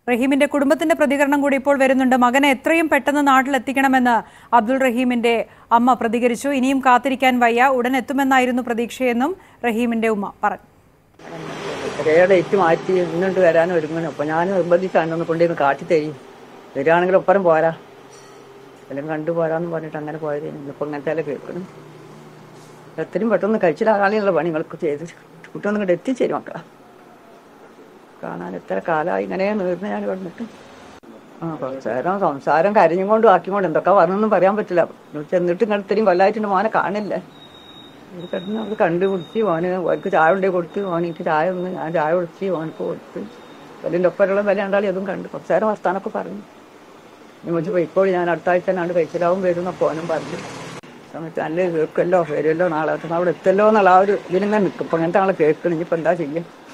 റഹീമിന്റെ കുടുംബത്തിന്റെ പ്രതികരണം കൂടി ഇപ്പോൾ വരുന്നുണ്ട് മകനെ എത്രയും പെട്ടെന്ന് നാട്ടിലെത്തിക്കണമെന്ന് അബ്ദുൾ റഹീമിന്റെ അമ്മ പ്രതികരിച്ചു ഇനിയും കാത്തിരിക്കാൻ വയ്യ ഉടൻ എത്തുമെന്നായിരുന്നു പ്രതീക്ഷയെന്നും റഹീമിന്റെ ഉമ്മ പറഞ്ഞു ഒരേ ഡേറ്റ് മാറ്റി ഇന്നുണ്ട് വരാൻ ഒരുങ്ങണം അപ്പൊ ഞാൻ നിർബന്ധിച്ചാണ് ഒന്ന് കൊണ്ടുവന്ന് കാട്ടി തരും വരികയാണെങ്കിൽ ഒപ്പരം പോരാ എല്ലാം കണ്ടു പോരാന്ന് പറഞ്ഞിട്ട് അങ്ങനെ പോയത് ഇന്നിപ്പോ ഇങ്ങനത്തെ എല്ലാം കേൾക്കണം എത്രയും പെട്ടെന്ന് കഴിച്ചിലാകാനുള്ള പണികളൊക്കെ ചെയ്ത് കുട്ടിയൊന്നും ഇങ്ങോട്ട് എത്തിച്ചേരും മക്കളാ കാണാൻ എത്ര കാലമായി ഇങ്ങനെ നീർന്ന് ഞാൻ വന്നിട്ട് ആ കുറച്ച് നേരം സംസാരം കരഞ്ഞും കൊണ്ടും ആക്കിക്കൊണ്ട് എന്തൊക്കെ പറഞ്ഞൊന്നും പറയാൻ പറ്റില്ല ചെന്നിട്ട് ഇങ്ങനെ ഇത്രയും കൊല്ലായിട്ടുണ്ട് മോനെ കാണില്ലേ ഇത് കിടന്ന് അത് കണ്ടുപിടിച്ച് ഓന് ഓർക്ക് ചായ കൊണ്ടേ കൊടുത്ത് ഓനിക്ക് ചായ ഒന്ന് ഞാൻ ചായ കുടിച്ച് ഓനക്ക് കൊടുത്ത് അതിൻ്റെ ഒപ്പമുള്ള വില ഉണ്ടാളി അതും കണ്ട് കുറച്ച് നേരം വർത്താനൊക്കെ പറഞ്ഞു ഇനി വെച്ച് പോയിക്കോളി ഞാൻ അടുത്ത ആഴ്ച നാണ്ട് കഴിച്ചിലാവും വരും എന്നൊക്കെ ഓനും പറഞ്ഞു സമയത്ത് നല്ല കേൾക്കുമല്ലോ വരുമല്ലോ നാളെ അവിടെ എത്തല്ലോ എന്നുള്ള ആ ഒരു ഇതിലിങ്ങനെ നിൽക്കും ഇപ്പം അങ്ങനത്തെ ആളെ കേൾക്കണം ഇനിയിപ്പോൾ എന്താ ചെയ്യുക